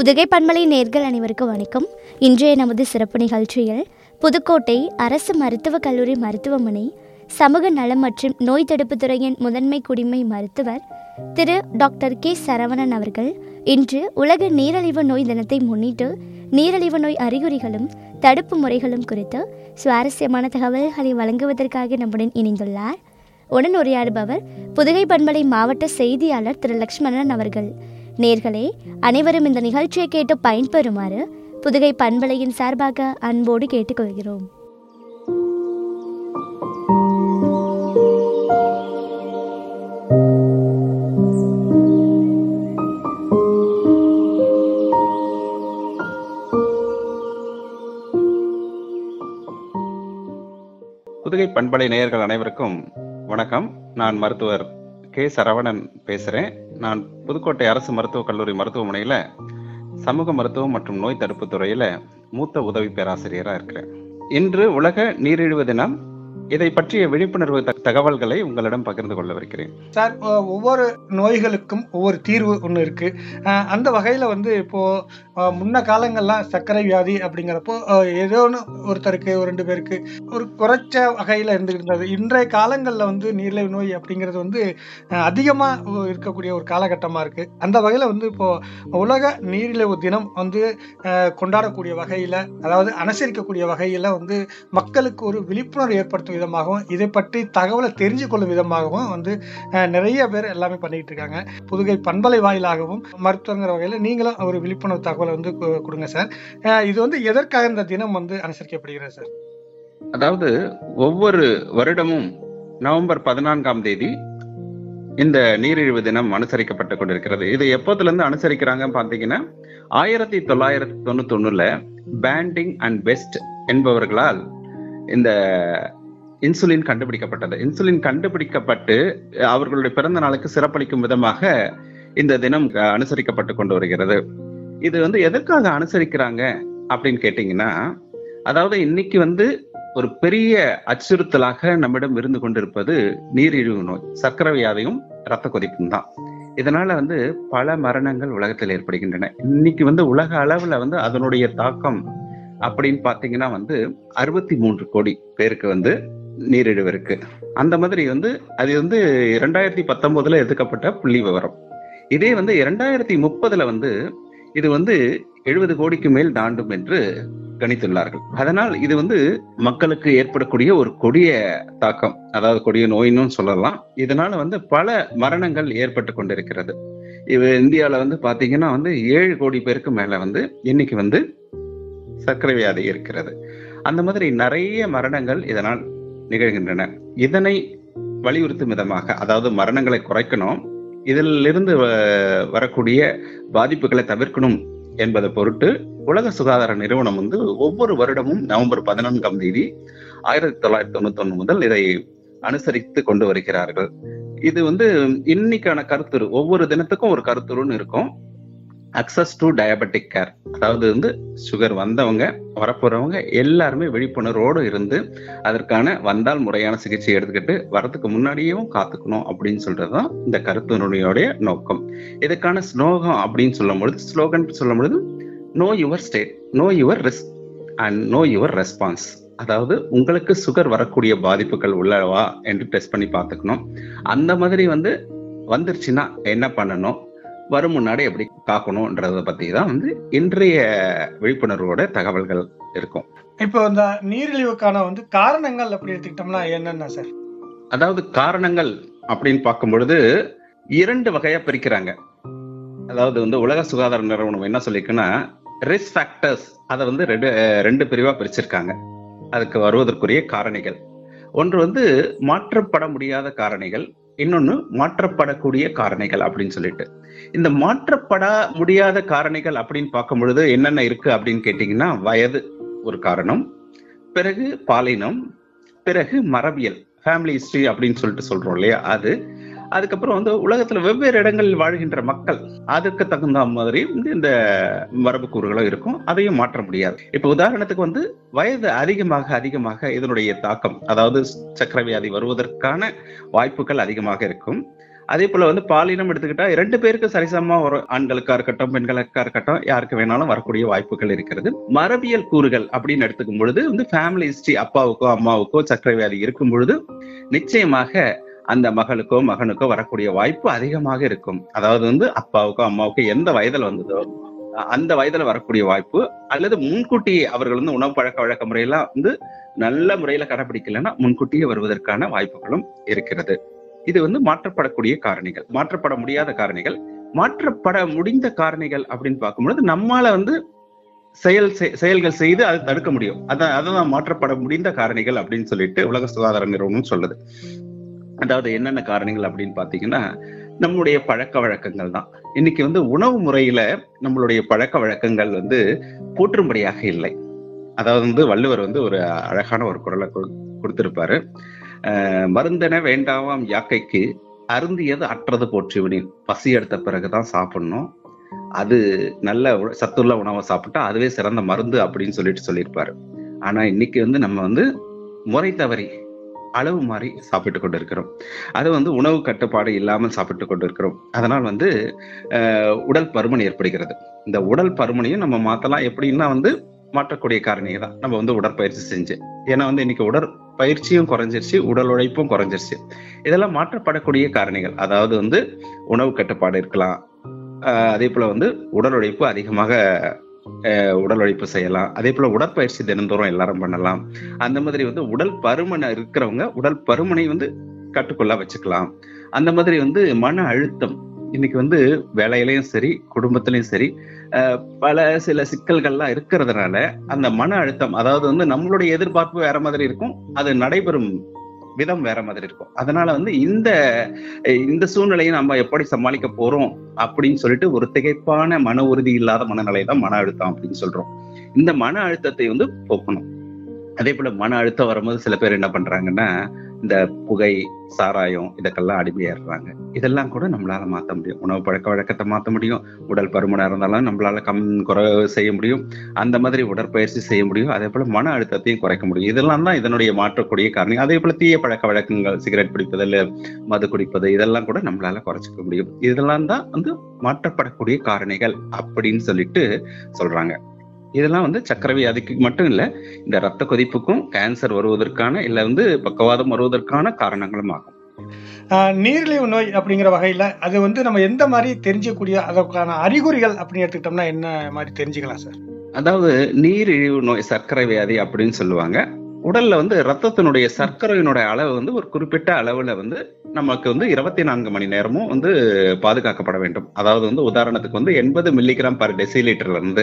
புதுகை பண்பலை நேர்கள் அனைவருக்கும் வணக்கம் இன்றைய நமது சிறப்பு நிகழ்ச்சியில் புதுக்கோட்டை அரசு மருத்துவக் கல்லூரி மருத்துவமனை சமூக நலம் மற்றும் நோய் தடுப்புத் துறையின் முதன்மை குடிமை மருத்துவர் திரு டாக்டர் கே சரவணன் அவர்கள் இன்று உலக நீரழிவு நோய் தினத்தை முன்னிட்டு நீரழிவு நோய் அறிகுறிகளும் தடுப்பு முறைகளும் குறித்து சுவாரஸ்யமான தகவல்களை வழங்குவதற்காக நம்முடன் இணைந்துள்ளார் உடன் உரையாடுபவர் புதுகை பண்பலை மாவட்ட செய்தியாளர் திரு லக்ஷ்மணன் அவர்கள் நேர்களே அனைவரும் இந்த நிகழ்ச்சியை கேட்டு பயன்பெறுமாறு புதுகை பண்பலையின் சார்பாக அன்போடு கேட்டுக்கொள்கிறோம் புதுகை பண்பலை நேயர்கள் அனைவருக்கும் வணக்கம் நான் மருத்துவர் கே சரவணன் பேசுறேன் நான் புதுக்கோட்டை அரசு மருத்துவக் கல்லூரி மருத்துவமனையில சமூக மருத்துவம் மற்றும் நோய் தடுப்பு துறையில மூத்த உதவி பேராசிரியரா இருக்கிறேன் இன்று உலக நீரிழிவு தினம் இதை பற்றிய விழிப்புணர்வு த- தகவல்களை உங்களிடம் பகிர்ந்து கொள்ளவிருக்கிறேன் சார் ஒ- ஒவ்வொரு நோய்களுக்கும் ஒவ்வொரு தீர்வு ஒன்று இருக்கு அஹ் அந்த வகையில் வந்து இப்போ அஹ் முன்ன காலங்கள்லாம் சர்க்கரை வியாதி அப்படிங்கிறப்போ அஹ் ஏதோ ஒன்று ஒருத்தருக்கு ஒரு ரெண்டு பேருக்கு ஒரு குறைச்ச வகையில் இருந்துகிட்டு இருந்தது இன்றைய காலங்களில் வந்து நீரிழிவு நோய் அப்படிங்கிறது வந்து அதிகமாக இருக்கக்கூடிய ஒரு காலகட்டமாக இருக்கு அந்த வகையில் வந்து இப்போ உலக நீரிழிவு தினம் வந்து அஹ் கொண்டாடக்கூடிய வகையில் அதாவது அனுசரிக்கக்கூடிய வகையில் வந்து மக்களுக்கு ஒரு விழிப்புணர்வு ஏற்படுத்தும் விதமாகவும் இதை பற்றி தகவலை தெரிஞ்சு கொள்ளும் விதமாகவும் வந்து அஹ், நிறைய பேர் எல்லாமே பண்ணிக்கிட்டு இருக்காங்க புதுகை பண்பலை வாயிலாகவும் மருத்துவங்கிற வகையில் நீங்களும் ஒரு விழிப்புணர்வு தகவலை வந்து கு- கொடுங்க சார் அஹ், இது வந்து எதற்காக இந்த தினம் வந்து அனுசரிக்கப்படுகிறது சார் அதாவது ஒவ்வொரு வருடமும் நவம்பர் பதினான்காம் தேதி இந்த நீரிழிவு தினம் அனுசரிக்கப்பட்டு கொண்டிருக்கிறது இது எப்போதுல இருந்து அனுசரிக்கிறாங்க பாத்தீங்கன்னா ஆயிரத்தி தொள்ளாயிரத்தி தொண்ணூத்தி ஒண்ணுல பேண்டிங் அண்ட் பெஸ்ட் என்பவர்களால் இந்த இன்சுலின் கண்டுபிடிக்கப்பட்டது இன்சுலின் கண்டுபிடிக்கப்பட்டு அஹ், அவர்களுடைய பிறந்த நாளுக்கு சிறப்பளிக்கும் விதமாக இந்த தினம் அஹ், அனுசரிக்கப்பட்டு கொண்டு வருகிறது இது வந்து எதற்காக அனுசரிக்கிறாங்க அப்படின்னு கேட்டீங்கன்னா அதாவது இன்னைக்கு வந்து ஒரு பெரிய அச்சுறுத்தலாக நம்மிடம் இருந்து கொண்டிருப்பது நீரிழிவு நோய் சர்க்கரை வியாதியும் ரத்த கொதிப்பும் தான் இதனால வந்து பல மரணங்கள் உலகத்தில் ஏற்படுகின்றன இன்னைக்கு வந்து உலக அளவுல வந்து அதனுடைய தாக்கம் அப்படின்னு பாத்தீங்கன்னா வந்து அறுபத்தி மூன்று கோடி பேருக்கு வந்து நீரிழிவு இருக்கு அந்த மாதிரி வந்து அது வந்து இரண்டாயிரத்தி பத்தொன்பதுல எதுக்கப்பட்ட புள்ளி விவரம் இதே வந்து இரண்டாயிரத்தி முப்பதுல வந்து இது வந்து எழுபது கோடிக்கு மேல் தாண்டும் என்று கணித்துள்ளார்கள் அதனால் இது வந்து மக்களுக்கு ஏற்படக்கூடிய ஒரு கொடிய தாக்கம் அதாவது கொடிய நோயின்னு சொல்லலாம் இதனால வந்து பல மரணங்கள் ஏற்பட்டு கொண்டிருக்கிறது இது இந்தியால வந்து பாத்தீங்கன்னா வந்து ஏழு கோடி பேருக்கு மேல வந்து இன்னைக்கு வந்து சர்க்கரை வியாதி இருக்கிறது அந்த மாதிரி நிறைய மரணங்கள் இதனால் நிகழ்கின்றன இதனை வலியுறுத்தும் விதமாக அதாவது மரணங்களை குறைக்கணும் இதிலிருந்து வ- வரக்கூடிய பாதிப்புகளை தவிர்க்கணும் என்பதை பொருட்டு உலக சுகாதார நிறுவனம் வந்து ஒவ்வொரு வருடமும் நவம்பர் பதினான்காம் தேதி ஆயிரத்தி தொள்ளாயிரத்தி தொண்ணூத்தி ஒண்ணு முதல் இதை அனுசரித்து கொண்டு வருகிறார்கள் இது வந்து இன்னைக்கான கருத்துரு ஒவ்வொரு தினத்துக்கும் ஒரு கருத்துருன்னு இருக்கும் அக்சஸ் டு டயபெட்டிக் கேர் அதாவது வந்து சுகர் வந்தவங்க வரப்போறவங்க எல்லாருமே விழிப்புணர்வோடு இருந்து அதற்கான வந்தால் முறையான சிகிச்சை எடுத்துக்கிட்டு வரதுக்கு முன்னாடியும் காத்துக்கணும் அப்படின்னு சொல்றதுதான் இந்த கருத்துனுடைய நோக்கம் இதுக்கான ஸ்லோகம் அப்படின்னு சொல்லும் பொழுது ஸ்லோகன் சொல்லும் பொழுது know your state know your risk and know your response அதாவது உங்களுக்கு சுகர் வரக்கூடிய பாதிப்புகள் உள்ளவா என்று டெஸ்ட் பண்ணி பார்த்துக்கணும் அந்த மாதிரி வந்து வந்துருச்சுன்னா என்ன பண்ணணும் வரும் முன்னாடி எப்படி காக்கணும்ன்றத பத்தி தான் வந்து இன்றைய விழிப்புணர்வோட தகவல்கள் இருக்கும் இப்போ இந்த நீரிழிவுக்கான வந்து காரணங்கள் அப்படி எடுத்துக்கிட்டோம்னா என்னென்ன சார் அதாவது காரணங்கள் அப்படின்னு பார்க்கும் பொழுது இரண்டு வகையா பிரிக்கிறாங்க அதாவது வந்து உலக சுகாதார நிறுவனம் என்ன சொல்லியிருக்குன்னா ரிஸ்க் ஃபேக்டர்ஸ் அதை வந்து ரெண்டு அஹ் ரெண்டு பிரிவா பிரிச்சிருக்காங்க அதுக்கு வருவதற்குரிய காரணிகள் ஒன்று வந்து மாற்றப்பட முடியாத காரணிகள் இன்னொன்னு மாற்றப்படக்கூடிய காரணிகள் அப்படின்னு சொல்லிட்டு இந்த மாற்றப்பட முடியாத காரணிகள் அப்படின்னு பார்க்கும் பொழுது என்னென்ன இருக்கு அப்படின்னு கேட்டீங்கன்னா வயது ஒரு காரணம் பிறகு பாலினம் பிறகு மரபியல் ஃபேமிலி ஹிஸ்டரி அப்படின்னு சொல்லிட்டு சொல்றோம் இல்லையா அது அதுக்கப்புறம் வந்து உலகத்துல வெவ்வேறு இடங்களில் வாழ்கின்ற மக்கள் அதுக்கு தகுந்த மாதிரி வந்து இந்த மரபு கூறுகளும் இருக்கும் அதையும் மாற்ற முடியாது இப்ப உதாரணத்துக்கு வந்து வயது அதிகமாக அதிகமாக இதனுடைய தாக்கம் அதாவது சக்கரை வியாதி வருவதற்கான வாய்ப்புகள் அதிகமாக இருக்கும் அதே போல வந்து பாலினம் எடுத்துக்கிட்டா இரண்டு பேருக்கு சரிசமமா ஒரு ஆண்களுக்கா இருக்கட்டும் பெண்களுக்கா இருக்கட்டும் யாருக்கு வேணாலும் வரக்கூடிய வாய்ப்புகள் இருக்கிறது மரபியல் கூறுகள் அப்படின்னு எடுத்துக்கும் பொழுது வந்து ஃபேமிலி ஹிஸ்டரி அப்பாவுக்கோ அம்மாவுக்கோ சர்க்கரை வியாதி இருக்கும் பொழுது நிச்சயமாக அந்த மகளுக்கோ மகனுக்கோ வரக்கூடிய வாய்ப்பு அதிகமாக இருக்கும் அதாவது வந்து அப்பாவுக்கோ அம்மாவுக்கோ எந்த வயதுல வந்ததோ அந்த வயதுல வரக்கூடிய வாய்ப்பு அல்லது முன்கூட்டியே அவர்கள் வந்து உணவு பழக்க வழக்க முறையெல்லாம் வந்து நல்ல முறையில கடைபிடிக்கலைன்னா முன்கூட்டியே வருவதற்கான வாய்ப்புகளும் இருக்கிறது இது வந்து மாற்றப்படக்கூடிய காரணிகள் மாற்றப்பட முடியாத காரணிகள் மாற்றப்பட முடிந்த காரணிகள் அப்படின்னு பார்க்கும்பொழுது நம்மால வந்து செயல் செ- செயல்கள் செய்து அதை தடுக்க முடியும் அதான் அதான் மாற்றப்பட முடிந்த காரணிகள் அப்படின்னு சொல்லிட்டு உலக சுகாதார நிறுவனம் சொல்லுது அதாவது என்னென்ன காரணிகள் அப்படின்னு பாத்தீங்கன்னா நம்முடைய பழக்க வழக்கங்கள் தான் இன்னைக்கு வந்து உணவு முறையில நம்மளுடைய பழக்க வழக்கங்கள் வந்து போற்றும்படியாக இல்லை அதாவது வந்து வள்ளுவர் வந்து ஒரு அழகான ஒரு குரலை கொடு- கொடுத்திருப்பாரு அஹ் மருந்தென வேண்டாமாம் யாக்கைக்கு அருந்தியது அற்றது போற்றுவினின் பசி எடுத்த பிறகுதான் சாப்பிடணும் அது நல்ல உ- சத்துள்ள உணவை சாப்பிட்டா அதுவே சிறந்த மருந்து அப்படின்னு சொல்லிட்டு சொல்லியிருப்பாரு ஆனா இன்னைக்கு வந்து நம்ம வந்து முறை தவறி அளவு மாறி சாப்பிட்டு கொண்டு இருக்கிறோம் அது வந்து உணவு கட்டுப்பாடு இல்லாமல் சாப்பிட்டு கொண்டு இருக்கிறோம் அதனால் வந்து அஹ், உடல் பருமன் ஏற்படுகிறது இந்த உடல் பருமனையும் நம்ம மாத்தலாம் எப்படின்னா வந்து மாற்றக்கூடிய காரணியை தான் நம்ம வந்து உடற்பயிற்சி செஞ்சு ஏன்னா வந்து இன்னைக்கு உடற்பயிற்சியும் குறைஞ்சிருச்சு உடல் உழைப்பும் குறைஞ்சிருச்சு இதெல்லாம் மாற்றப்படக்கூடிய காரணிகள் அதாவது வந்து உணவு கட்டுப்பாடு இருக்கலாம் ஆஹ் அதே போல வந்து உடல் உழைப்பு அதிகமாக ஆஹ் உடல் உழைப்பு செய்யலாம் அதே போல உடற்பயிற்சி தினந்தோறும் எல்லாரும் பண்ணலாம் அந்த மாதிரி வந்து உடல் பருமன் இருக்கிறவங்க உடல் பருமனை வந்து கட்டுக்குள்ள வச்சுக்கலாம் அந்த மாதிரி வந்து மன அழுத்தம் இன்னைக்கு வந்து வேலையிலயும் சரி குடும்பத்திலயும் சரி ஆஹ் பல சில சிக்கல்கள்லாம் இருக்கிறதுனால அந்த மன அழுத்தம் அதாவது வந்து நம்மளுடைய எதிர்பார்ப்பு வேற மாதிரி இருக்கும் அது நடைபெறும் விதம் வேற மாதிரி இருக்கும் அதனால வந்து இந்த இந்த சூழ்நிலையை நம்ம எப்படி சமாளிக்க போறோம் அப்படின்னு சொல்லிட்டு ஒரு திகைப்பான மன உறுதி இல்லாத மனநிலை தான் மன அழுத்தம் அப்படின்னு சொல்றோம் இந்த மன அழுத்தத்தை வந்து போக்கணும் அதே போல மன அழுத்தம் வரும்போது சில பேர் என்ன பண்றாங்கன்னா இந்த புகை சாராயம் இதுக்கெல்லாம் அடிமையாடுறாங்க இதெல்லாம் கூட நம்மளால மாத்த முடியும் உணவு பழக்க வழக்கத்தை மாத்த முடியும் உடல் பருமனா இருந்தாலும் நம்மளால கம் குறை செய்ய முடியும் அந்த மாதிரி உடற்பயிற்சி செய்ய முடியும் அதே போல மன அழுத்தத்தையும் குறைக்க முடியும் இதெல்லாம் தான் இதனுடைய மாற்றக்கூடிய காரணம் அதே போல தீய பழக்க வழக்கங்கள் சிகரெட் பிடிப்பது இல்ல மது குடிப்பது இதெல்லாம் கூட நம்மளால குறைச்சிக்க முடியும் இதெல்லாம் தான் வந்து மாற்றப்படக்கூடிய காரணிகள் அப்படின்னு சொல்லிட்டு சொல்றாங்க இதெல்லாம் வந்து சக்கரை வியாதிக்கு மட்டும் இல்ல இந்த ரத்த கொதிப்புக்கும் கேன்சர் வருவதற்கான இல்ல வந்து பக்கவாதம் வருவதற்கான காரணங்களும் ஆகும் ஆஹ் நீரிழிவு நோய் அப்படிங்கிற வகையில அது வந்து நம்ம எந்த மாதிரி தெரிஞ்சக்கூடிய அதற்கான அறிகுறிகள் அப்படின்னு எடுத்துக்கிட்டோம்னா என்ன மாதிரி தெரிஞ்சுக்கலாம் சார் அதாவது நீரிழிவு நோய் சர்க்கரை வியாதி அப்படின்னு சொல்லுவாங்க உடல்ல வந்து ரத்தத்தினுடைய சர்க்கரையினுடைய அளவு வந்து ஒரு குறிப்பிட்ட அளவுல வந்து நமக்கு வந்து இருபத்தி நான்கு மணி நேரமும் வந்து பாதுகாக்கப்பட வேண்டும் அதாவது வந்து உதாரணத்துக்கு வந்து எண்பது மில்லிகிராம் பர் டெசிலிட்டர்ல இருந்து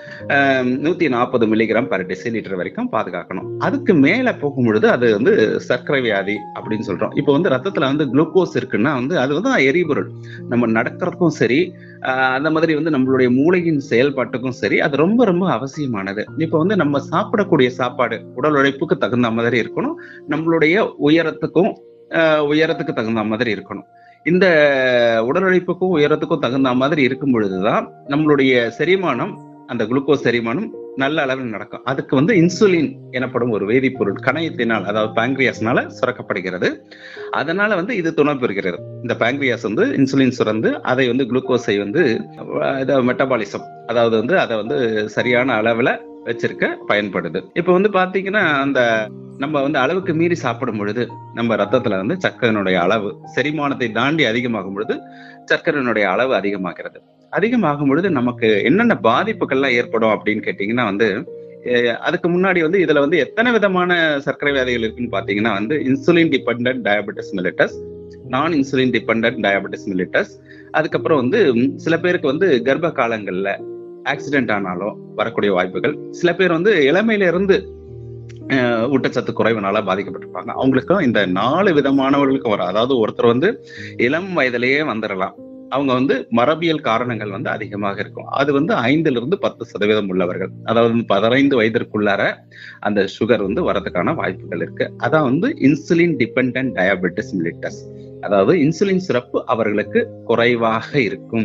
நூத்தி நாற்பது மில்லிகிராம் பர் டெசிலிட்டர் வரைக்கும் பாதுகாக்கணும் அதுக்கு மேல போகும் பொழுது அது வந்து சர்க்கரை வியாதி அப்படின்னு சொல்றோம் இப்போ வந்து ரத்தத்துல வந்து குளுக்கோஸ் இருக்குன்னா வந்து அது வந்து எரிபொருள் நம்ம நடக்கிறதுக்கும் சரி ஆஹ் அந்த மாதிரி வந்து நம்மளுடைய மூளையின் செயல்பாட்டுக்கும் சரி அது ரொம்ப ரொம்ப அவசியமானது இப்போ வந்து நம்ம சாப்பிடக்கூடிய சாப்பாடு உடல் உழைப்புக்கு தகுந்த மாதிரி இருக்கணும் நம்மளுடைய உயரத்துக்கும் ஆஹ் உயரத்துக்கு தகுந்த மாதிரி இருக்கணும் இந்த உடல் உழைப்புக்கும் உயரத்துக்கும் தகுந்த மாதிரி இருக்கும் பொழுதுதான் நம்மளுடைய செரிமானம் அந்த குளுக்கோஸ் செரிமானம் நல்ல அளவில் நடக்கும் அதுக்கு வந்து இன்சுலின் எனப்படும் ஒரு வேதிப்பொருள் கணையத்தினால் அதாவது பாங்க்ரியாஸ்னால சுரக்கப்படுகிறது அதனால வந்து இது துணை பெறுகிறது இந்த பாங்க்ரியாஸ் வந்து இன்சுலின் சுரந்து அதை வந்து குளுக்கோஸை வந்து மெட்டபாலிசம் அதாவது வந்து அதை வந்து சரியான அளவுல வச்சிருக்க பயன்படுது இப்ப வந்து பாத்தீங்கன்னா அந்த நம்ம வந்து அளவுக்கு மீறி சாப்பிடும் பொழுது நம்ம ரத்தத்துல வந்து சர்க்கரையினுடைய அளவு செரிமானத்தை தாண்டி அதிகமாகும் பொழுது சர்க்கரையினுடைய அளவு அதிகமாகிறது அதிகமாகும் பொழுது நமக்கு என்னென்ன பாதிப்புகள்லாம் ஏற்படும் அப்படின்னு கேட்டீங்கன்னா வந்து அஹ் அதுக்கு முன்னாடி வந்து இதுல வந்து எத்தனை விதமான சர்க்கரை வியாதிகள் இருக்குன்னு பாத்தீங்கன்னா வந்து insulin dependent diabetes mellitus non insulin dependent diabetes mellitus அதுக்கப்புறம் வந்து ம், சில பேருக்கு வந்து கர்ப்ப காலங்கள்ல ஆக்சிடென்ட் ஆனாலும் வரக்கூடிய வாய்ப்புகள் சில பேர் வந்து இளமையில இருந்து அஹ், ஊட்டச்சத்து குறைவுனால பாதிக்கப்பட்டிருப்பாங்க அவங்களுக்கும் இந்த நாலு விதமானவர்களுக்கும் வரும் அதாவது ஒருத்தர் வந்து இளம் வயதிலேயே வந்துடலாம் அவங்க வந்து மரபியல் காரணங்கள் வந்து அதிகமாக இருக்கும் அது வந்து ஐந்துல இருந்து பத்து சதவீதம் உள்ளவர்கள் அதாவது வந்து பதினைந்து வயதிற்குள்ளார அந்த சுகர் வந்து வரதுக்கான வாய்ப்புகள் இருக்கு அதான் வந்து இன்சுலின் டிபெண்டன்ட் டயபெட்டிஸ் மிலிட்டஸ் அதாவது இன்சுலின் சுரப்பு அவர்களுக்கு குறைவாக இருக்கும்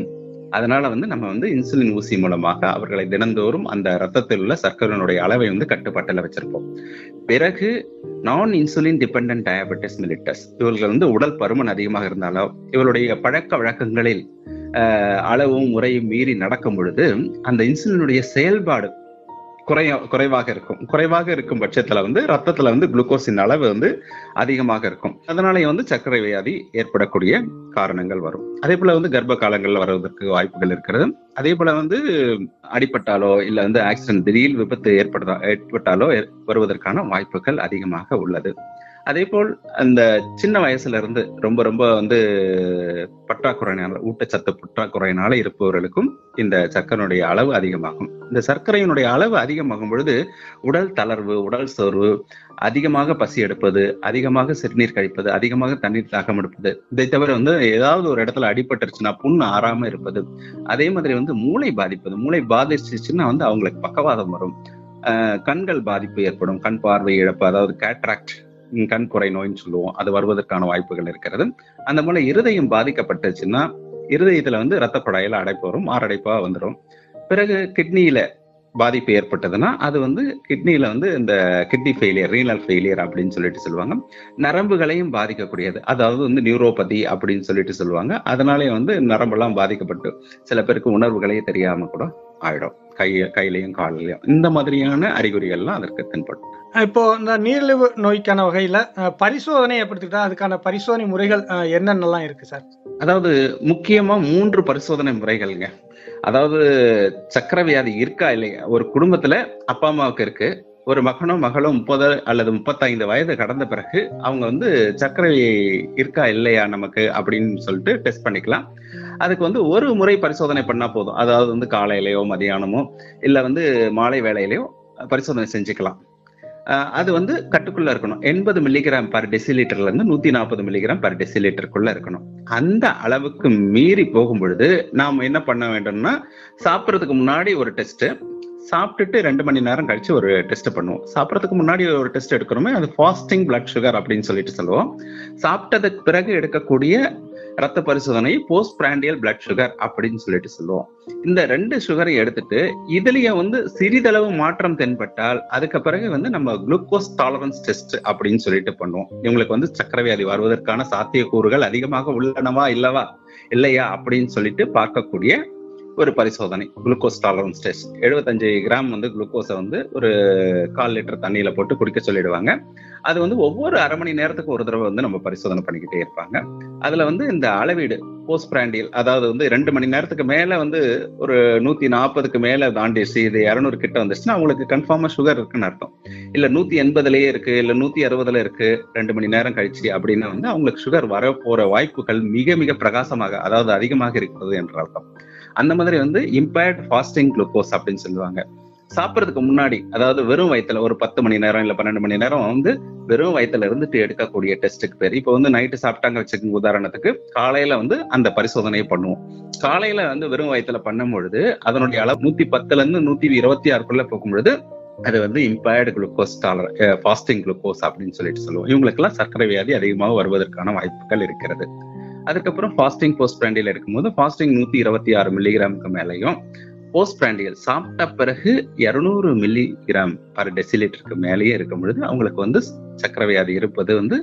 அதனால வந்து நம்ம வந்து இன்சுலின் ஊசி மூலமாக அவர்களை தினந்தோறும் அந்த ரத்தத்தில் உள்ள சர்க்கரையினுடைய அளவை வந்து கட்டுப்பாட்டில் வச்சிருப்போம் பிறகு நான் இன்சுலின் டிபெண்டன்ட் டயபெட்டிஸ் மிலிட்டஸ் இவர்கள் வந்து உடல் பருமன் அதிகமாக இருந்தாலோ இவருடைய பழக்க வழக்கங்களில் ஆஹ், அளவும் முறையும் மீறி நடக்கும் பொழுது அந்த இன்சுலினுடைய செயல்பாடு குறைய குறைவாக இருக்கும் குறைவாக இருக்கும் பட்சத்துல வந்து ரத்தத்துல வந்து குளுக்கோஸின் அளவு வந்து அதிகமாக இருக்கும் அதனால வந்து சர்க்கரை வியாதி ஏற்படக்கூடிய காரணங்கள் வரும் அதே போல வந்து கர்ப்ப காலங்கள்ல வருவதற்கு வாய்ப்புகள் இருக்கிறது அதே போல வந்து அடிபட்டாலோ இல்ல வந்து ஆக்சிடென்ட் திடீர் விபத்து ஏற்படுதா ஏற்பட்டாலோ ஏற்- வருவதற்கான வாய்ப்புகள் அதிகமாக உள்ளது அதே போல் அந்த சின்ன வயசுல இருந்து ரொம்ப ரொம்ப வந்து பற்றாக்குறையினால ஊட்டச்சத்து பற்றாக்குறையினால இருப்பவர்களுக்கும் இந்த சர்க்கரையினுடைய அளவு அதிகமாகும் இந்த சர்க்கரையினுடைய அளவு அதிகமாகும் பொழுது உடல் தளர்வு உடல் சோர்வு அதிகமாக பசி எடுப்பது அதிகமாக சிறுநீர் கழிப்பது அதிகமாக தண்ணீர் தாகம் எடுப்பது இதை தவிர வந்து ஏதாவது ஒரு இடத்துல அடிபட்டுருச்சுன்னா புண்ணு ஆறாம இருப்பது அதே மாதிரி வந்து மூளை பாதிப்பது மூளை பாதிச்சுச்சுன்னா வந்து அவங்களுக்கு பக்கவாதம் வரும் ஆஹ் கண்கள் பாதிப்பு ஏற்படும் கண் பார்வை இழப்பு அதாவது கேட்ராக்ட் கண் குறை நோய்னு சொல்லுவோம் அது வருவதற்கான வாய்ப்புகள் இருக்கிறது அந்த போல இருதயம் பாதிக்கப்பட்டுச்சுன்னா இருதயத்துல வந்து ரத்த குழாயில அடைப்பு வரும் மாரடைப்பா வந்துடும் பிறகு கிட்னியில பாதிப்பு ஏற்பட்டதுன்னா அது வந்து கிட்னியில வந்து இந்த கிட்னி ஃபெயிலியர் ரீனல் ஃபெயிலியர் அப்படின்னு சொல்லிட்டு சொல்லுவாங்க நரம்புகளையும் பாதிக்கக்கூடியது அதாவது வந்து நியூரோபதி அப்படின்னு சொல்லிட்டு சொல்லுவாங்க அதனாலே வந்து நரம்பெல்லாம் பாதிக்கப்பட்டு சில பேருக்கு உணர்வுகளே தெரியாம கூட ஆயிடும் கை கையிலையும் காலிலையும் இந்த மாதிரியான அறிகுறிகள்லாம் அதற்கு தென்படும் இப்போ இந்த நீரிழிவு நோய்க்கான வகையில அஹ், பரிசோதனை எடுத்துக்கிட்டா அதுக்கான பரிசோதனை முறைகள் அஹ், என்னென்னலாம் இருக்கு சார் அதாவது முக்கியமா மூன்று பரிசோதனை முறைகள்ங்க அதாவது சக்கரை வியாதி இருக்கா இல்லையா ஒரு குடும்பத்துல அப்பா அம்மாவுக்கு இருக்கு ஒரு மகனோ மகளோ முப்பது அல்லது முப்பத்தைந்து வயது கடந்த பிறகு அவங்க வந்து சர்க்கரை இருக்கா இல்லையா நமக்கு அப்படின்னு சொல்லிட்டு டெஸ்ட் பண்ணிக்கலாம் அதுக்கு வந்து ஒரு முறை பரிசோதனை பண்ணா போதும் அதாவது வந்து காலையிலயோ மதியானமோ இல்ல வந்து மாலை வேளையிலயோ பரிசோதனை செஞ்சுக்கலாம் அஹ் அது வந்து கட்டுக்குள்ள இருக்கணும் எண்பது மில்லிகிராம் பர் டெசிலிட்டர்ல இருந்து நூத்தி நாற்பது மில்லிகிராம் பர் டெசிலிட்டருக்குள்ள இருக்கணும் அந்த அளவுக்கு மீறி போகும் பொழுது நாம் என்ன பண்ண வேண்டும்னா சாப்பிட்றதுக்கு முன்னாடி ஒரு டெஸ்ட் சாப்பிட்டுட்டு ரெண்டு மணி நேரம் கழிச்சு ஒரு டெஸ்ட் பண்ணுவோம் சாப்பிட்றதுக்கு முன்னாடி ஒரு டெஸ்ட் எடுக்கிறோமே அது ஃபாஸ்டிங் பிளட் சுகர் அப்படின்னு சொல்லிட்டு சொல்லுவோம் சாப்பிட்டதுக்கு பிறகு எடுக்கக்கூடிய ரத்த பரிசோதனை போஸ்ட் பிராண்டியல் பிளட் சுகர் அப்படின்னு சொல்லிட்டு சொல்லுவோம் இந்த ரெண்டு சுகரை எடுத்துட்டு இதுலயே வந்து சிறிதளவு மாற்றம் தென்பட்டால் அதுக்கு பிறகு வந்து நம்ம குளுக்கோஸ் டாலரன்ஸ் டெஸ்ட் அப்படின்னு சொல்லிட்டு பண்ணுவோம் இவங்களுக்கு வந்து சக்கரை வியாதி வருவதற்கான சாத்தியக்கூறுகள் அதிகமாக உள்ளனவா இல்லவா இல்லையா அப்படின்னு சொல்லிட்டு பார்க்கக்கூடிய ஒரு பரிசோதனை குளுக்கோஸ் டாலரன்ஸ் டெஸ்ட் எழுபத்தஞ்சு கிராம் வந்து குளுக்கோஸை வந்து ஒரு கால் லிட்டர் தண்ணியில போட்டு குடிக்க சொல்லிடுவாங்க அது வந்து ஒவ்வொரு அரை மணி நேரத்துக்கு ஒரு தடவை வந்து நம்ம பரிசோதனை பண்ணிக்கிட்டே இருப்பாங்க அதுல வந்து இந்த அளவீடு போஸ்ட் பிராண்டியல் அதாவது வந்து ரெண்டு மணி நேரத்துக்கு மேல வந்து ஒரு நூத்தி நாற்பதுக்கு மேல தாண்டிடுச்சு இது இரநூறு கிட்ட வந்துச்சுன்னா அவங்களுக்கு கன்ஃபார்மா சுகர் இருக்குன்னு அர்த்தம் இல்ல நூத்தி எண்பதுலயே இருக்கு இல்ல நூத்தி அறுபதுல இருக்கு ரெண்டு மணி நேரம் கழிச்சு அப்படின்னா வந்து அவங்களுக்கு சுகர் வர போற வாய்ப்புகள் மிக மிக பிரகாசமாக அதாவது அதிகமாக இருக்கிறது என்ற அர்த்தம் அந்த மாதிரி வந்து இம்பேர்ட் ஃபாஸ்டிங் குளுக்கோஸ் அப்படின்னு சொல்லுவாங்க சாப்பிட்றதுக்கு முன்னாடி அதாவது வெறும் வயித்துல ஒரு பத்து மணி நேரம் இல்ல பன்னெண்டு மணி நேரம் வந்து வெறும் வயித்துல இருந்துட்டு எடுக்கக்கூடிய டெஸ்ட்டுக்கு பேர் இப்போ வந்து நைட்டு சாப்பிட்டாங்க வச்சுக்கோங்க உதாரணத்துக்கு காலையில வந்து அந்த பரிசோதனையை பண்ணுவோம் காலையில வந்து வெறும் வயித்துல பண்ணும் பொழுது அதனுடைய அளவு நூத்தி பத்துல இருந்து நூத்தி இருபத்தி ஆறுக்குள்ள போகும் பொழுது அது வந்து impaired glucose tolerance fasting glucose அப்படின்னு சொல்லிட்டு சொல்லுவோம் இவங்களுக்கெல்லாம் சர்க்கரை வியாதி அதிகமாக வருவதற்கான வாய்ப்புகள் இருக்கிறது அதுக்கப்புறம் ஃபாஸ்டிங் போஸ்ட் பிராண்டியல் இருக்கும்போது ஃபாஸ்டிங் நூத்தி இருபத்தி ஆறு மில்லிகிராமுக்கு மேலேயும் போஸ்ட் பிராண்டியல் சாப்பிட்ட பிறகு இருநூறு மில்லிகிராம் பர் டெசிலிட்டருக்கு மேலேயே இருக்கும் பொழுது அவங்களுக்கு வந்து சக்கரை வியாதி இருப்பது வந்து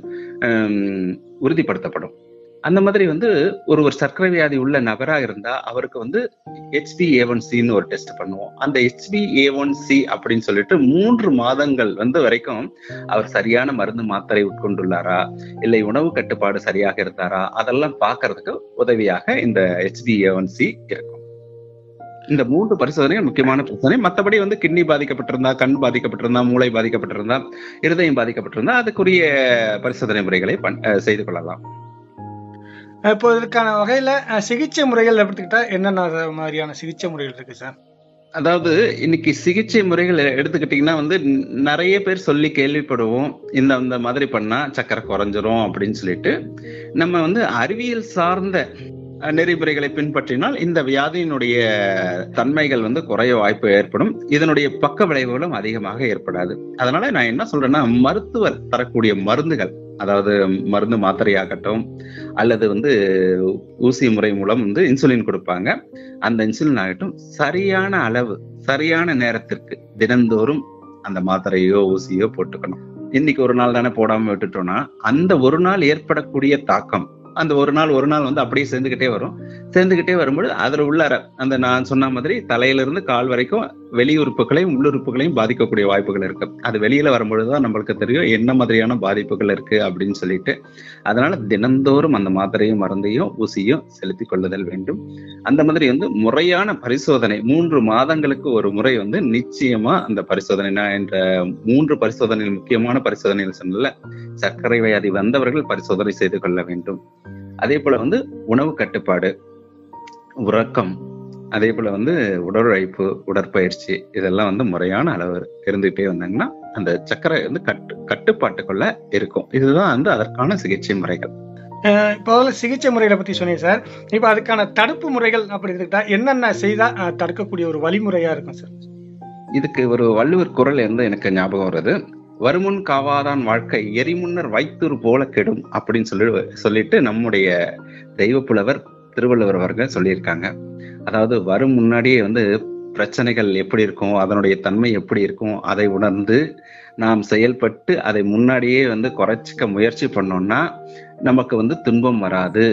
ஹம், உறுதிப்படுத்தப்படும் அந்த மாதிரி வந்து ஒரு ஒரு சர்க்கரை வியாதி உள்ள நபரா இருந்தா அவருக்கு வந்து ஹெச்பி ஏ ஒன் சின்னு ஒரு டெஸ்ட் பண்ணுவோம் அந்த ஹெச்பி ஏ ஒன் சி அப்படின்னு சொல்லிட்டு மூன்று மாதங்கள் வந்து வரைக்கும் அவர் சரியான மருந்து மாத்திரை உட்கொண்டுள்ளாரா இல்லை உணவு கட்டுப்பாடு சரியாக இருந்தாரா அதெல்லாம் பார்க்கிறதுக்கு உதவியாக இந்த ஹெச்பி ஏ ஒன் சி இருக்கும் இந்த மூன்று பரிசோதனைகள் முக்கியமான பரிசோதனை மற்றபடி வந்து கிட்னி பாதிக்கப்பட்டிருந்தா கண் பாதிக்கப்பட்டிருந்தா மூளை பாதிக்கப்பட்டிருந்தா இருதயம் பாதிக்கப்பட்டிருந்தா அதுக்குரிய பரிசோதனை முறைகளை பண்- அஹ் செய்து கொள்ளலாம் இப்போ இதற்கான வகையில அஹ், சிகிச்சை முறைகள் எடுத்துக்கிட்டா என்னென்ன மாதிரியான சிகிச்சை முறைகள் இருக்கு சார் அதாவது இன்னைக்கு சிகிச்சை முறைகள் எடுத்துக்கிட்டீங்கன்னா வந்து ந- நிறைய பேர் சொல்லி கேள்விப்படுவோம் இந்த இந்த மாதிரி பண்ணா சக்கரை குறைஞ்சிரும் அப்படின்னு சொல்லிட்டு நம்ம வந்து அறிவியல் சார்ந்த அஹ், நெறிமுறைகளை பின்பற்றினால் இந்த வியாதியினுடைய தன்மைகள் வந்து குறைய வாய்ப்பு ஏற்படும் இதனுடைய பக்க விளைவுகளும் அதிகமாக ஏற்படாது அதனால நான் என்ன சொல்றேன்னா மருத்துவர் தரக்கூடிய மருந்துகள் அதாவது மருந்து மாத்திரையாகட்டும் அல்லது வந்து ஊசி முறை மூலம் வந்து இன்சுலின் கொடுப்பாங்க அந்த இன்சுலின் ஆகட்டும் சரியான அளவு சரியான நேரத்திற்கு தினந்தோறும் அந்த மாத்திரையோ ஊசியோ போட்டுக்கணும் இன்னைக்கு ஒரு நாள் தானே போடாம விட்டுட்டோம்னா அந்த ஒரு நாள் ஏற்படக்கூடிய தாக்கம் அந்த ஒரு நாள் ஒரு நாள் வந்து அப்படியே சேர்ந்துகிட்டே வரும் சேர்ந்துகிட்டே வரும்போது அதுல உள்ளார அந்த நான் சொன்ன மாதிரி தலையிலிருந்து கால் வரைக்கும் வெளி உறுப்புகளையும் உள்ளுறுப்புகளையும் பாதிக்கக்கூடிய வாய்ப்புகள் இருக்கு அது வெளியில வரும்பொழுதுதான் நம்மளுக்கு தெரியும் என்ன மாதிரியான பாதிப்புகள் இருக்கு அப்படின்னு சொல்லிட்டு அதனால தினந்தோறும் அந்த மாத்திரையும் மருந்தையும் ஊசியும் செலுத்திக் கொள்ளுதல் வேண்டும் அந்த மாதிரி வந்து முறையான பரிசோதனை மூன்று மாதங்களுக்கு ஒரு முறை வந்து நிச்சயமா அந்த பரிசோதனை நான் என்ற மூன்று பரிசோதனைகள் முக்கியமான பரிசோதனைகள் சொன்னல சர்க்கரை வியாதி வந்தவர்கள் பரிசோதனை செய்து கொள்ள வேண்டும் அதே போல வந்து உணவு கட்டுப்பாடு உறக்கம் அதே போல வந்து உடலுழைப்பு உடற்பயிற்சி இதெல்லாம் வந்து முறையான அளவு இருந்துகிட்டே வந்தாங்கன்னா அந்த சர்க்கரை வந்து கட்டு கட்டுப்பாட்டுக்குள்ள இருக்கும் இதுதான் வந்து அதற்கான சிகிச்சை முறைகள் அஹ் இப்போ அதில் சிகிச்சை முறைகளை பற்றி சொன்னீங்க சார் இப்போ அதுக்கான தடுப்பு முறைகள் அப்படி எடுத்துக்கிட்டா என்னென்ன செய்தால் அஹ், தடுக்கக்கூடிய ஒரு வழிமுறையாக இருக்கும் சார் இதுக்கு ஒரு வள்ளுவர் குரல் வந்து எனக்கு ஞாபகம் வருது வருமுன் காவாதான் வாழ்க்கை எரிமுன்னர் வைத்தூர் போல கெடும் அப்படின்னு சொல்லி சொல்லிட்டு நம்முடைய தெய்வப்புலவர் திருவள்ளுவர் அவர்கள் சொல்லியிருக்காங்க அதாவது வரும் முன்னாடியே வந்து பிரச்சனைகள் எப்படி இருக்கும் அதனுடைய தன்மை எப்படி இருக்கும் அதை உணர்ந்து நாம் செயல்பட்டு அதை முன்னாடியே வந்து குறைச்சிக்க முயற்சி பண்ணோம்னா நமக்கு வந்து துன்பம் வராது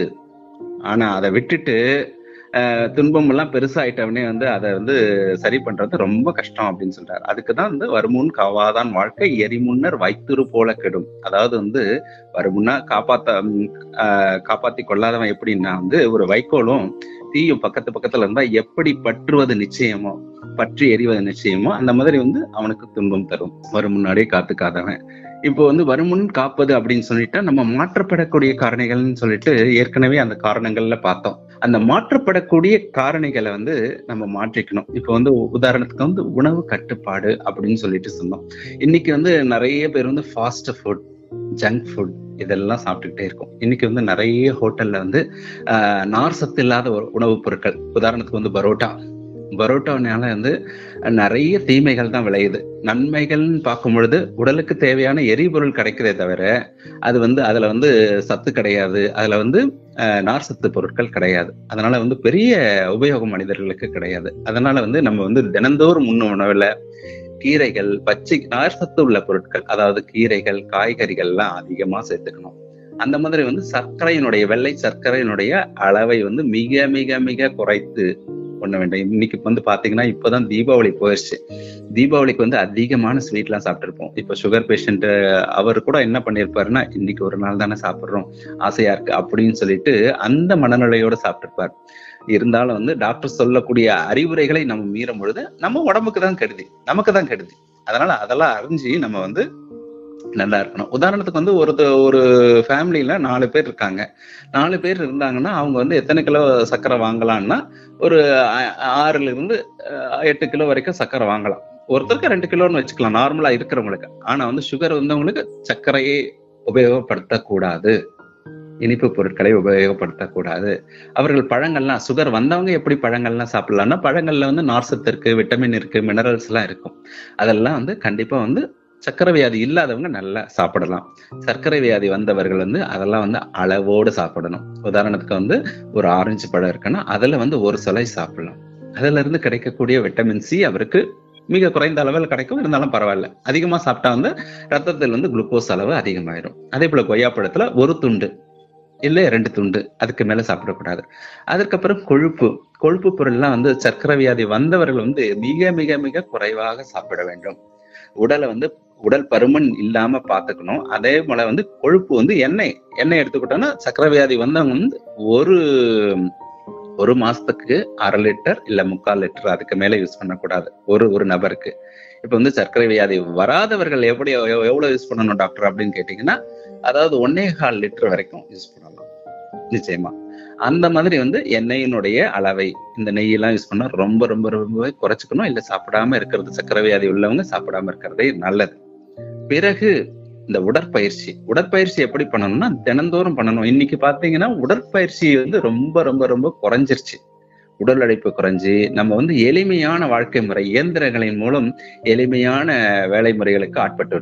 ஆனா அதை விட்டுட்டு அஹ், துன்பம் எல்லாம் பெருசாயிட்டவனே வந்து அதை வந்து சரி பண்றது ரொம்ப கஷ்டம் அப்படின்னு சொல்றாரு அதுக்குதான் வந்து வருமுன் காவாதான் வாழ்க்கை எரிமுன்னர் வைத்துரு போல கெடும் அதாவது வந்து வருமுன்னா காப்பாத்த ம், ஆஹ், காப்பாத்தி கொள்ளாதவன் எப்படின்னா வந்து ஒரு வைக்கோலும் தீயும் பக்கத்து பக்கத்துல இருந்தா எப்படி பற்றுவது நிச்சயமோ பற்றி எரிவது நிச்சயமோ அந்த மாதிரி வந்து அவனுக்கு துன்பம் தரும் வரும் முன்னாடியே காத்துக்காதவன் இப்போ வந்து வருமுன் காப்பது அப்படின்னு சொல்லிட்டா நம்ம மாற்றப்படக்கூடிய காரணிகள்னு சொல்லிட்டு ஏற்கனவே அந்த காரணங்கள்ல பார்த்தோம் அந்த மாற்றப்படக்கூடிய காரணிகளை வந்து நம்ம மாற்றிக்கணும் இப்போ வந்து உதாரணத்துக்கு வந்து உணவு கட்டுப்பாடு அப்படின்னு சொல்லிட்டு சொன்னோம் இன்னைக்கு வந்து நிறைய பேர் வந்து ஃபாஸ்ட் ஃபுட் ஜங்க் ஃபுட் இதெல்லாம் சாப்பிட்டுக்கிட்டே இருக்கும் இன்னைக்கு வந்து நிறைய ஹோட்டல்ல வந்து ஆஹ், நார் சத்து இல்லாத ஒரு உணவுப் பொருட்கள் உதாரணத்துக்கு வந்து பரோட்டா பரோட்டானால வந்து நிறைய தீமைகள் தான் விளையுது நன்மைகள்னு பார்க்கும் பொழுது உடலுக்கு தேவையான எரிபொருள் கிடைக்கிறதே தவிர அது வந்து அதுல வந்து சத்து கிடையாது அதுல வந்து அஹ், நார் சத்து பொருட்கள் கிடையாது அதனால வந்து பெரிய உபயோகம் மனிதர்களுக்கு கிடையாது அதனால வந்து நம்ம வந்து தினந்தோறும் உண்ணும் உணவுல கீரைகள் பச்சை நார் சத்து உள்ள பொருட்கள் அதாவது கீரைகள் காய்கறிகள்லாம் அதிகமா சேர்த்துக்கணும் அந்த மாதிரி வந்து சர்க்கரையினுடைய வெள்ளை சர்க்கரையினுடைய அளவை வந்து மிக மிக மிக குறைத்து பண்ண வேண்டும் இன்னைக்கு வந்து பாத்தீங்கன்னா இப்பதான் தீபாவளி போயிடுச்சு தீபாவளிக்கு வந்து அதிகமான ஸ்வீட்லாம் சாப்பிட்டுருப்போம் இப்ப சுகர் பேஷண்ட் அவர் கூட என்ன பண்ணிருப்பாருன்னா இன்னைக்கு ஒரு நாள் தானே சாப்பிடுறோம் ஆசையா இருக்கு அப்படின்னு சொல்லிட்டு அந்த மனநிலையோட சாப்பிட்டிருப்பார் இருந்தாலும் வந்து டாக்டர் சொல்லக்கூடிய அறிவுரைகளை நம்ம மீறும் பொழுது நம்ம உடம்புக்கு தான் கெடுதி நமக்கு தான் கெடுதி அதனால அதெல்லாம் அறிஞ்சு நம்ம வந்து நல்லா இருக்கணும் உதாரணத்துக்கு வந்து ஒரு ஒரு ஃபேமிலியில நாலு பேர் இருக்காங்க நாலு பேர் இருந்தாங்கன்னா அவங்க வந்து எத்தனை கிலோ சர்க்கரை வாங்கலாம்னா ஒரு ஆ- ஆறுல இருந்து அஹ், எட்டு கிலோ வரைக்கும் சர்க்கரை வாங்கலாம் ஒருத்தருக்கு ரெண்டு கிலோன்னு வச்சுக்கலாம் நார்மலா இருக்கிறவங்களுக்கு ஆனா வந்து சுகர் வந்தவங்களுக்கு சர்க்கரையை உபயோகப்படுத்தக்கூடாது இனிப்பு பொருட்களை உபயோகப்படுத்தக்கூடாது அவர்கள் பழங்கள்லாம் சுகர் வந்தவங்க எப்படி பழங்கள்லாம் சாப்பிடலாம்னா பழங்கள்ல வந்து நார்சத்து இருக்கு விட்டமின் இருக்கு மினரல்ஸ் எல்லாம் இருக்கும் அதெல்லாம் வந்து கண்டிப்பா வந்து சர்க்கரை வியாதி இல்லாதவங்க நல்லா சாப்பிடலாம் சர்க்கரை வியாதி வந்தவர்கள் வந்து அதெல்லாம் வந்து அளவோடு சாப்பிடணும் உதாரணத்துக்கு வந்து ஒரு ஆரஞ்சு பழம் இருக்குன்னா அதுல வந்து ஒரு சொலை சாப்பிடலாம் அதுல இருந்து கிடைக்கக்கூடிய விட்டமின் சி அவருக்கு மிக குறைந்த அளவில் கிடைக்கும் இருந்தாலும் பரவாயில்ல அதிகமா சாப்பிட்டா வந்து ரத்தத்தில் வந்து குளுக்கோஸ் அளவு அதிகமாயிரும் அதே போல கொய்யாப்பழத்துல ஒரு துண்டு இல்ல ரெண்டு துண்டு அதுக்கு மேல சாப்பிடக்கூடாது அதுக்கப்புறம் கொழுப்பு கொழுப்பு பொருள்லாம் வந்து சர்க்கரை வியாதி வந்தவர்கள் வந்து மிக மிக மிக குறைவாக சாப்பிட வேண்டும் உடலை வந்து உடல் பருமன் இல்லாம பாத்துக்கணும் அதே போல வந்து கொழுப்பு வந்து எண்ணெய் எண்ணெய் எடுத்துக்கிட்டோம்னா சர்க்கரை வியாதி வந்தவங்க வந்து ஒரு ஒரு மாசத்துக்கு அரை லிட்டர் இல்ல முக்கால் லிட்டர் அதுக்கு மேல யூஸ் பண்ணக்கூடாது ஒரு ஒரு நபருக்கு இப்ப வந்து சர்க்கரை வியாதி வராதவர்கள் எப்படி எவ்- எவ்வளவு யூஸ் பண்ணணும் டாக்டர் அப்படின்னு கேட்டீங்கன்னா அதாவது ஒன்னே கால் லிட்டர் வரைக்கும் யூஸ் பண்ணலாம் நிச்சயமா அந்த மாதிரி வந்து எண்ணெயினுடைய அளவை இந்த நெய்யெல்லாம் யூஸ் பண்ணா ரொம்ப ரொம்ப ரொம்பவே குறைச்சிக்கணும் இல்ல சாப்பிடாம இருக்கிறது சர்க்கரை வியாதி உள்ளவங்க சாப்பிடாம இருக்கிறதே நல்லது பிறகு இந்த உடற்பயிற்சி உடற்பயிற்சி எப்படி பண்ணணும்னா தினந்தோறும் பண்ணணும் இன்னைக்கு பாத்தீங்கன்னா உடற்பயிற்சி வந்து ரொம்ப ரொம்ப ரொம்ப குறைஞ்சிருச்சு உடல் உழைப்பு குறைஞ்சு நம்ம வந்து எளிமையான வாழ்க்கை முறை இயந்திரங்களின் மூலம் எளிமையான வேலை முறைகளுக்கு ஆட்பட்டு விட்டோம்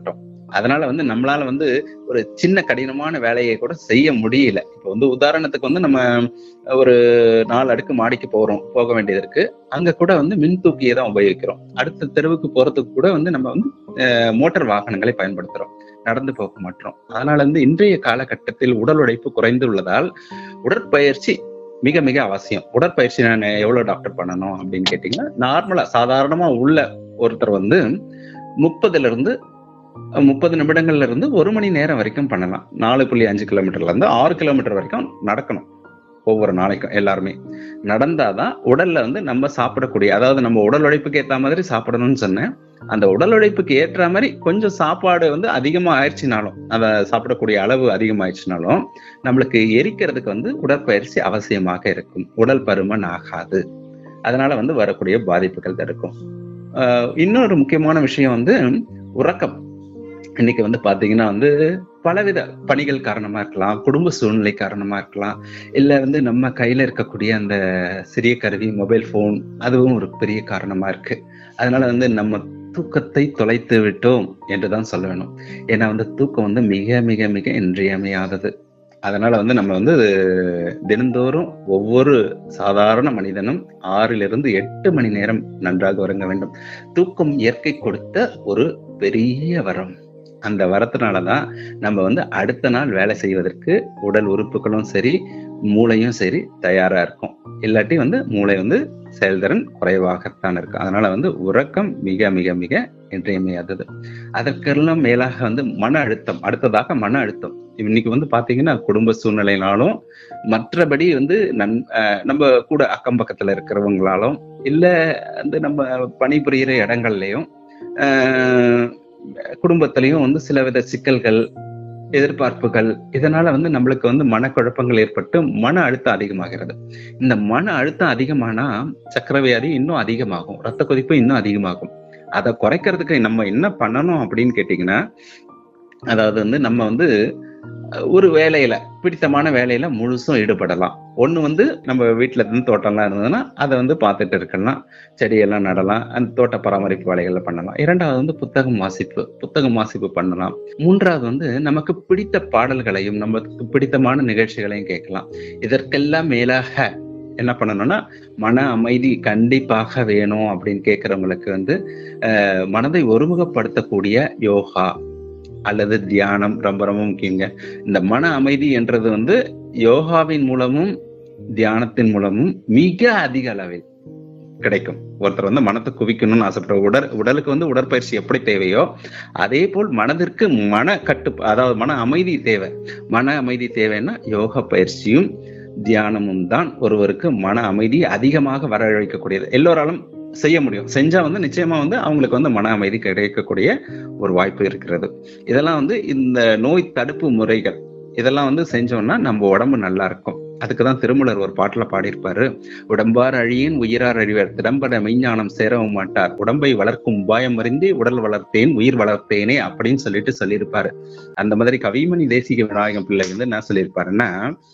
அதனால வந்து நம்மளால வந்து ஒரு சின்ன கடினமான வேலையை கூட செய்ய முடியல இப்போ வந்து உதாரணத்துக்கு வந்து நம்ம ஒரு நாலு அடுக்கு மாடிக்கு போறோம் போக வேண்டியது இருக்கு அங்க கூட வந்து மின் தூக்கியை தான் உபயோகிக்கிறோம் அடுத்த தெருவுக்கு போறதுக்கு கூட வந்து நம்ம வந்து அஹ், மோட்டார் வாகனங்களை பயன்படுத்துறோம் நடந்து போக மாட்டோம் அதனால வந்து இன்றைய காலகட்டத்தில் உடல் உழைப்பு குறைந்து உள்ளதால் உடற்பயிற்சி மிக மிக அவசியம் உடற்பயிற்சி நான் எவ்வளவு டாக்டர் பண்ணணும் அப்படின்னு கேட்டீங்கன்னா நார்மலா சாதாரணமா உள்ள ஒருத்தர் வந்து முப்பதுல இருந்து முப்பது நிமிடங்கள்ல இருந்து ஒரு மணி நேரம் வரைக்கும் பண்ணலாம் நாலு புள்ளி அஞ்சு கிலோமீட்டர்ல இருந்து ஆறு கிலோமீட்டர் வரைக்கும் நடக்கணும் ஒவ்வொரு நாளைக்கும் எல்லாருமே நடந்தாதான் உடல்ல வந்து நம்ம சாப்பிடக்கூடிய அதாவது நம்ம உடல் உழைப்புக்கு ஏத்த மாதிரி சாப்பிடணும்னு சொன்னேன் அந்த உடல் உழைப்புக்கு ஏற்ற மாதிரி கொஞ்சம் சாப்பாடு வந்து அதிகமா ஆயிடுச்சுனாலும் அதை சாப்பிடக்கூடிய அளவு அதிகமாயிடுச்சுனாலும் நம்மளுக்கு எரிக்கிறதுக்கு வந்து உடற்பயிற்சி அவசியமாக இருக்கும் உடல் பருமன் ஆகாது அதனால வந்து வரக்கூடிய பாதிப்புகள் தடுக்கும் ஆஹ் இன்னொரு முக்கியமான விஷயம் வந்து உறக்கம் இன்னைக்கு வந்து பாத்தீங்கன்னா வந்து பலவித பணிகள் காரணமா இருக்கலாம் குடும்ப சூழ்நிலை காரணமா இருக்கலாம் இல்ல வந்து நம்ம கையில இருக்கக்கூடிய அந்த சிறிய கருவி மொபைல் போன் அதுவும் ஒரு பெரிய காரணமா இருக்கு அதனால வந்து நம்ம தூக்கத்தை தொலைத்து விட்டோம் என்றுதான் சொல்ல வேணும் ஏன்னா வந்து தூக்கம் வந்து மிக மிக மிக இன்றியமையாதது அதனால வந்து நம்ம வந்து தினந்தோறும் ஒவ்வொரு சாதாரண மனிதனும் ஆறிலிருந்து எட்டு மணி நேரம் நன்றாக உறங்க வேண்டும் தூக்கம் இயற்கை கொடுத்த ஒரு பெரிய வரம் அந்த வரத்தினாலதான் நம்ம வந்து அடுத்த நாள் வேலை செய்வதற்கு உடல் உறுப்புகளும் சரி மூளையும் சரி தயாரா இருக்கும் இல்லாட்டி வந்து மூளை வந்து செயல்திறன் குறைவாகத்தான் இருக்கும் அதனால வந்து உறக்கம் மிக மிக மிக இன்றியமையாதது அதற்கெல்லாம் மேலாக வந்து மன அழுத்தம் அடுத்ததாக மன அழுத்தம் இன்னைக்கு வந்து பாத்தீங்கன்னா குடும்ப சூழ்நிலைனாலும் மற்றபடி வந்து நன் அஹ் நம்ம கூட அக்கம் பக்கத்துல இருக்கிறவங்களாலும் இல்ல வந்து நம்ம பணிபுரியிற இடங்கள்லயும் ஆஹ் குடும்பத்திலையும் வந்து சில வித சிக்கல்கள் எதிர்பார்ப்புகள் இதனால வந்து நம்மளுக்கு வந்து மனக்குழப்பங்கள் ஏற்பட்டு மன அழுத்தம் அதிகமாகிறது இந்த மன அழுத்தம் அதிகமானா சக்கரவியாதி இன்னும் அதிகமாகும் ரத்த கொதிப்பு இன்னும் அதிகமாகும் அதை குறைக்கிறதுக்கு நம்ம என்ன பண்ணணும் அப்படின்னு கேட்டீங்கன்னா அதாவது வந்து நம்ம வந்து ஒரு வேலையில பிடித்தமான வேலையில முழுசும் ஈடுபடலாம் ஒண்ணு வந்து நம்ம வீட்டுல இருந்து தோட்டம்லாம் இருந்ததுன்னா அதை வந்து பார்த்துட்டு இருக்கலாம் செடியெல்லாம் நடலாம் அந்த தோட்ட பராமரிப்பு வேலைகளை பண்ணலாம் இரண்டாவது வந்து புத்தகம் வாசிப்பு புத்தகம் வாசிப்பு பண்ணலாம் மூன்றாவது வந்து நமக்கு பிடித்த பாடல்களையும் நமக்கு பிடித்தமான நிகழ்ச்சிகளையும் கேட்கலாம் இதற்கெல்லாம் மேலாக என்ன பண்ணணும்னா மன அமைதி கண்டிப்பாக வேணும் அப்படின்னு கேட்கறவங்களுக்கு வந்து அஹ், மனதை ஒருமுகப்படுத்தக்கூடிய யோகா அல்லது தியானம் ரொம்ப ரொம்ப முக்கியங்க இந்த மன அமைதி என்றது வந்து யோகாவின் மூலமும் தியானத்தின் மூலமும் மிக அதிக அளவில் கிடைக்கும் ஒருத்தர் வந்து மனத்தை குவிக்கணும்னு ஆசைப்படுற உடல் உடலுக்கு வந்து உடற்பயிற்சி எப்படி தேவையோ அதே போல் மனதிற்கு மன கட்டு அதாவது மன அமைதி தேவை மன அமைதி தேவைன்னா யோக பயிற்சியும் தியானமும் தான் ஒருவருக்கு மன அமைதி அதிகமாக வரவழைக்கக்கூடியது எல்லோராலும் செய்ய முடியும் செஞ்சா வந்து நிச்சயமா வந்து அவங்களுக்கு வந்து மன அமைதி கிடைக்கக்கூடிய ஒரு வாய்ப்பு இருக்கிறது இதெல்லாம் வந்து இந்த நோய் தடுப்பு முறைகள் இதெல்லாம் வந்து செஞ்சோம்னா நம்ம உடம்பு நல்லா இருக்கும் அதுக்குதான் திருமலர் ஒரு பாட்டுல பாடியிருப்பாரு உடம்பார் அழியின் உயிரார் அழிவர் திடம்பட மெய்ஞானம் சேரவும் மாட்டார் உடம்பை வளர்க்கும் உபாயம் அறிந்து உடல் வளர்த்தேன் உயிர் வளர்த்தேனே அப்படின்னு சொல்லிட்டு சொல்லியிருப்பாரு அந்த மாதிரி கவிமணி தேசிக விநாயகம் பிள்ளை வந்து என்ன சொல்லியிருப்பாருன்னா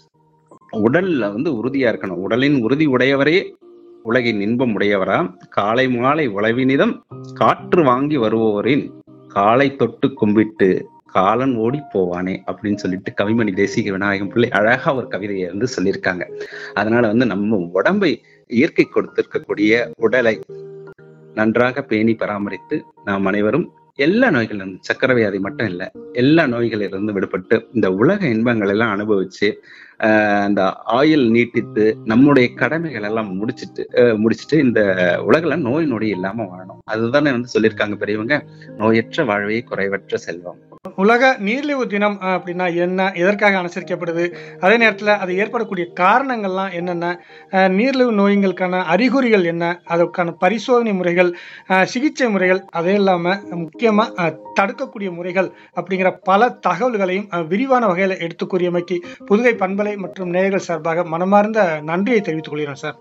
உடல்ல வந்து உறுதியா இருக்கணும் உடலின் உறுதி உடையவரே உலகின் இன்பம் உடையவராம் காலை மாலை உழவினிதம் காற்று வாங்கி வருவோரின் காலை தொட்டு கும்பிட்டு காலன் ஓடி போவானே அப்படின்னு சொல்லிட்டு கவிமணி தேசிக விநாயகம் பிள்ளை அழகா ஒரு கவிதையை வந்து சொல்லியிருக்காங்க அதனால வந்து நம்ம உடம்பை இயற்கை கொடுத்திருக்கக்கூடிய உடலை நன்றாக பேணி பராமரித்து நாம் அனைவரும் எல்லா நோய்களிலும் சக்கரை வியாதி மட்டும் இல்ல எல்லா நோய்களிலிருந்து விடுபட்டு இந்த உலக இன்பங்கள் எல்லாம் அனுபவிச்சு ஆஹ் அந்த ஆயுள் நீட்டித்து நம்முடைய கடமைகள் எல்லாம் முடிச்சிட்டு ஆஹ் முடிச்சிட்டு இந்த உலகில நோய் நொடி இல்லாம வாழணும் அதுதானே வந்து சொல்லியிருக்காங்க பெரியவங்க நோயற்ற வாழ்வே குறைவற்ற செல்வம் உலக நீர்லிவு தினம் அஹ், அப்படின்னா என்ன எதற்காக அனுசரிக்கப்படுது அதே நேரத்தில் அது ஏற்படக்கூடிய காரணங்கள்லாம் என்னென்ன அஹ், நீர்லிவு நோய்களுக்கான அறிகுறிகள் என்ன அதற்கான பரிசோதனை முறைகள் அஹ், சிகிச்சை முறைகள் அதே இல்லாமல் முக்கியமாக தடுக்கக்கூடிய முறைகள் அப்படிங்கிற பல தகவல்களையும் அஹ், விரிவான வகையில் எடுத்து கூறியமைக்கு புதுகை பண்பலை மற்றும் நேயர்கள் சார்பாக மனமார்ந்த நன்றியை தெரிவித்துக் கொள்கிறேன் சார்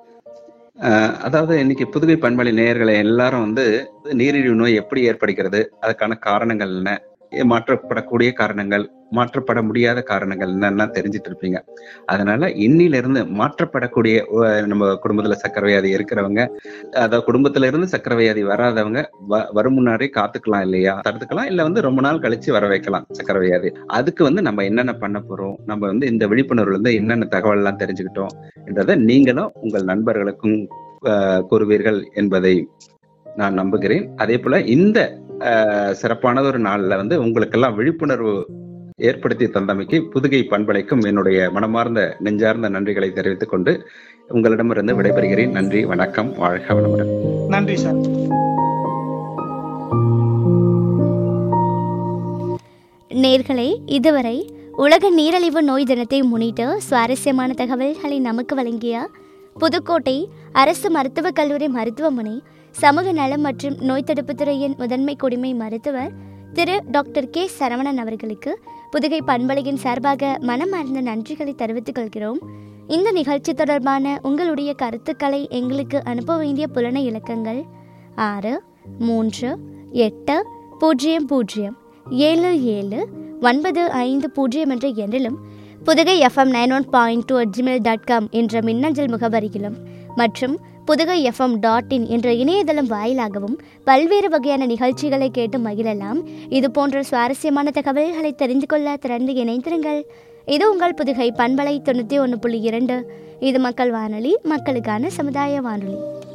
ஆஹ் அதாவது இன்னைக்கு புதுகை பண்பலை நேயர்களை எல்லாரும் வந்து நீரிழிவு நோய் எப்படி ஏற்படுகிறது அதுக்கான காரணங்கள் என்ன மாற்றப்படக்கூடிய காரணங்கள் மாற்றப்பட முடியாத காரணங்கள் என்னன்னா தெரிஞ்சிட்டு இருப்பீங்க அதனால இன்னில இருந்து மாற்றப்படக்கூடிய அஹ், நம்ம குடும்பத்துல சக்கரை வியாதி இருக்கிறவங்க அதாவது குடும்பத்துல இருந்து சக்கரை வியாதி வராதவங்க வ- வரும் முன்னாடியே காத்துக்கலாம் இல்லையா தடுத்துக்கலாம் இல்ல வந்து ரொம்ப நாள் கழிச்சு வர வைக்கலாம் சக்கரை வியாதி அதுக்கு வந்து நம்ம என்னென்ன பண்ண போறோம் நம்ம வந்து இந்த விழிப்புணர்வுல இருந்து என்னென்ன தகவல் எல்லாம் தெரிஞ்சுக்கிட்டோம் என்றதை நீங்களும் உங்கள் நண்பர்களுக்கும் அஹ், கூறுவீர்கள் என்பதை நான் நம்புகிறேன் அதே போல இந்த அஹ், சிறப்பான ஒரு நாள்ல வந்து உங்களுக்கெல்லாம் விழிப்புணர்வு ஏற்படுத்தி தந்தமைக்கு புதுகை பண்பலைக்கும் என்னுடைய மனமார்ந்த நெஞ்சார்ந்த நன்றிகளை தெரிவித்துக் கொண்டு உங்களிடமிருந்து விடைபெறுகிறேன் நன்றி வணக்கம் வாழ்க வளமுடன் நன்றி சார் நேர்களே இதுவரை உலக நீரழிவு நோய் தினத்தை முன்னிட்டு சுவாரஸ்யமான தகவல்களை நமக்கு வழங்கிய புதுக்கோட்டை அரசு மருத்துவக் கல்லூரி மருத்துவமனை சமூக நலம் மற்றும் நோய் தடுப்புத் துறையின் முதன்மை குடிமை மருத்துவர் திரு டாக்டர் கே சரவணன் அவர்களுக்கு புதுகை பண்பலையின் சார்பாக மனமார்ந்த நன்றிகளை தெரிவித்துக் கொள்கிறோம் இந்த நிகழ்ச்சி தொடர்பான உங்களுடைய கருத்துக்களை எங்களுக்கு அனுப்ப வேண்டிய புலன இலக்கங்கள் ஆறு மூன்று எட்டு பூஜ்ஜியம் பூஜ்ஜியம் ஏழு ஏழு ஒன்பது ஐந்து பூஜ்ஜியம் என்ற எண்ணிலும் Pudugai FM nine one point two gmail dot com என்ற மின்னஞ்சல் முகவரியிலும் மற்றும் புதுகை எஃப்எம் டாட் இன் என்ற இணையதளம் வாயிலாகவும் பல்வேறு வகையான நிகழ்ச்சிகளை கேட்டு மகிழலாம் இது போன்ற சுவாரஸ்யமான தகவல்களை தெரிந்து கொள்ள திறந்து இணைந்திருங்கள் இது உங்கள் புதுகை பண்பலை தொண்ணூற்றி ஒன்று புள்ளி இரண்டு இது மக்கள் வானொலி மக்களுக்கான சமுதாய வானொலி